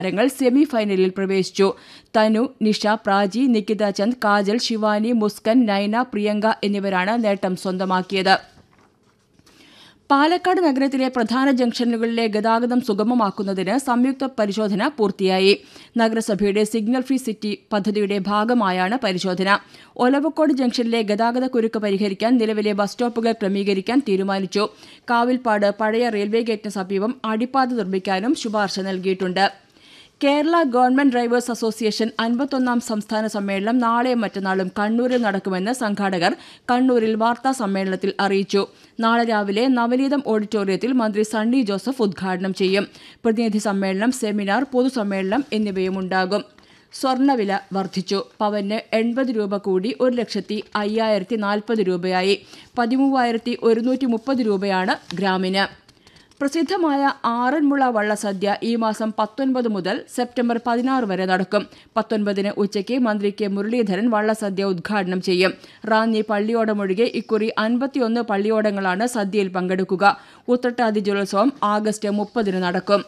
താരങ്ങൾ സെമി ഫൈനലിൽ പ്രവേശിച്ചു തനു നിഷ പ്രാചി നിക്കിത ചന്ദ് കാജൽ ശിവാനി മുസ്കൻ നൈന പ്രിയങ്ക എന്നിവരാണ് നേട്ടം സ്വന്തമാക്കിയത് പാലക്കാട് നഗരത്തിലെ പ്രധാന ജംഗ്ഷനുകളിലെ ഗതാഗതം സുഗമമാക്കുന്നതിന് സംയുക്ത പരിശോധന പൂർത്തിയായി നഗരസഭയുടെ സിഗ്നൽ ഫ്രീ സിറ്റി പദ്ധതിയുടെ ഭാഗമായാണ് പരിശോധന ഒലവക്കോട് ജംഗ്ഷനിലെ ഗതാഗത കുരുക്ക് പരിഹരിക്കാൻ നിലവിലെ ബസ് സ്റ്റോപ്പുകൾ ക്രമീകരിക്കാൻ തീരുമാനിച്ചു കാവിൽപ്പാട് പഴയ റെയിൽവേ ഗേറ്റിന് സമീപം അടിപ്പാത നിർമ്മിക്കാനും ശുപാർശ നൽകിയിട്ടുണ്ട് കേരള ഗവൺമെന്റ് ഡ്രൈവേഴ്സ് അസോസിയേഷൻ അൻപത്തൊന്നാം സംസ്ഥാന സമ്മേളനം നാളെയും മറ്റന്നാളും കണ്ണൂരിൽ നടക്കുമെന്ന് സംഘാടകർ കണ്ണൂരിൽ വാർത്താ സമ്മേളനത്തിൽ അറിയിച്ചു നാളെ രാവിലെ നവനീതം ഓഡിറ്റോറിയത്തിൽ മന്ത്രി സണ്ണി ജോസഫ് ഉദ്ഘാടനം ചെയ്യും പ്രതിനിധി സമ്മേളനം സെമിനാർ പൊതുസമ്മേളനം എന്നിവയും ഉണ്ടാകും സ്വർണ്ണവില വർദ്ധിച്ചു പവന് എൺപത് രൂപ കൂടി ഒരു ലക്ഷത്തി അയ്യായിരത്തി നാൽപ്പത് രൂപയായി പതിമൂവായിരത്തി ഒരുന്നൂറ്റി മുപ്പത് രൂപയാണ് ഗ്രാമിന് പ്രസിദ്ധമായ ആറന്മുള വള്ളസദ്യ ഈ മാസം പത്തൊൻപത് മുതൽ സെപ്റ്റംബർ പതിനാറ് വരെ നടക്കും പത്തൊൻപതിന് ഉച്ചയ്ക്ക് മന്ത്രി കെ മുരളീധരൻ വള്ളസദ്യ ഉദ്ഘാടനം ചെയ്യും റാന്നി പള്ളിയോടമൊഴികെ ഇക്കുറി അൻപത്തിയൊന്ന് പള്ളിയോടങ്ങളാണ് സദ്യയിൽ പങ്കെടുക്കുക ഉത്രട്ടാതി ജലോത്സവം ആഗസ്റ്റ് മുപ്പതിന് നടക്കും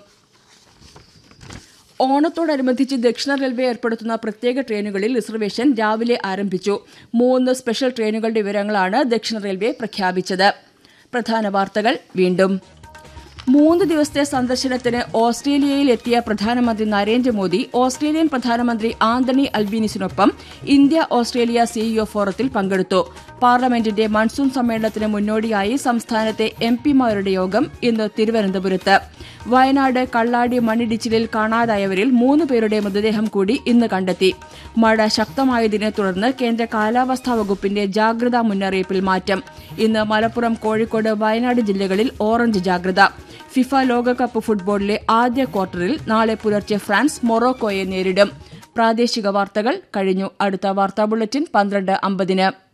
ഓണത്തോടനുബന്ധിച്ച് ദക്ഷിണ റെയിൽവേ ഏർപ്പെടുത്തുന്ന പ്രത്യേക ട്രെയിനുകളിൽ റിസർവേഷൻ രാവിലെ ആരംഭിച്ചു മൂന്ന് സ്പെഷ്യൽ ട്രെയിനുകളുടെ വിവരങ്ങളാണ് ദക്ഷിണ റെയിൽവേ പ്രഖ്യാപിച്ചത് പ്രധാന വാർത്തകൾ വീണ്ടും മൂന്ന് ദിവസത്തെ സന്ദർശനത്തിന് ഓസ്ട്രേലിയയിൽ എത്തിയ പ്രധാനമന്ത്രി നരേന്ദ്രമോദി ഓസ്ട്രേലിയൻ പ്രധാനമന്ത്രി ആന്റണി അൽബീനിസിനൊപ്പം ഇന്ത്യ ഓസ്ട്രേലിയ സിഇഒ ഫോറത്തിൽ പങ്കെടുത്തു പാർലമെന്റിന്റെ മൺസൂൺ സമ്മേളനത്തിന് മുന്നോടിയായി സംസ്ഥാനത്തെ എം പിമാരുടെ യോഗം ഇന്ന് തിരുവനന്തപുരത്ത് വയനാട് കള്ളാടി മണ്ണിടിച്ചിലിൽ കാണാതായവരിൽ മൂന്ന് പേരുടെ മൃതദേഹം കൂടി ഇന്ന് കണ്ടെത്തി മഴ ശക്തമായതിനെ തുടർന്ന് കേന്ദ്ര കാലാവസ്ഥാ വകുപ്പിന്റെ ജാഗ്രതാ മുന്നറിയിപ്പിൽ മാറ്റം ഇന്ന് മലപ്പുറം കോഴിക്കോട് വയനാട് ജില്ലകളിൽ ഓറഞ്ച് ജാഗ്രത ഫിഫ ലോകകപ്പ് ഫുട്ബോളിലെ ആദ്യ ക്വാർട്ടറിൽ നാളെ പുലർച്ചെ ഫ്രാൻസ് മൊറോക്കോയെ നേരിടും പ്രാദേശിക വാർത്തകൾ കഴിഞ്ഞു അടുത്ത വാർത്താ ബുള്ളറ്റിൻ പന്ത്രണ്ട് അമ്പതിന്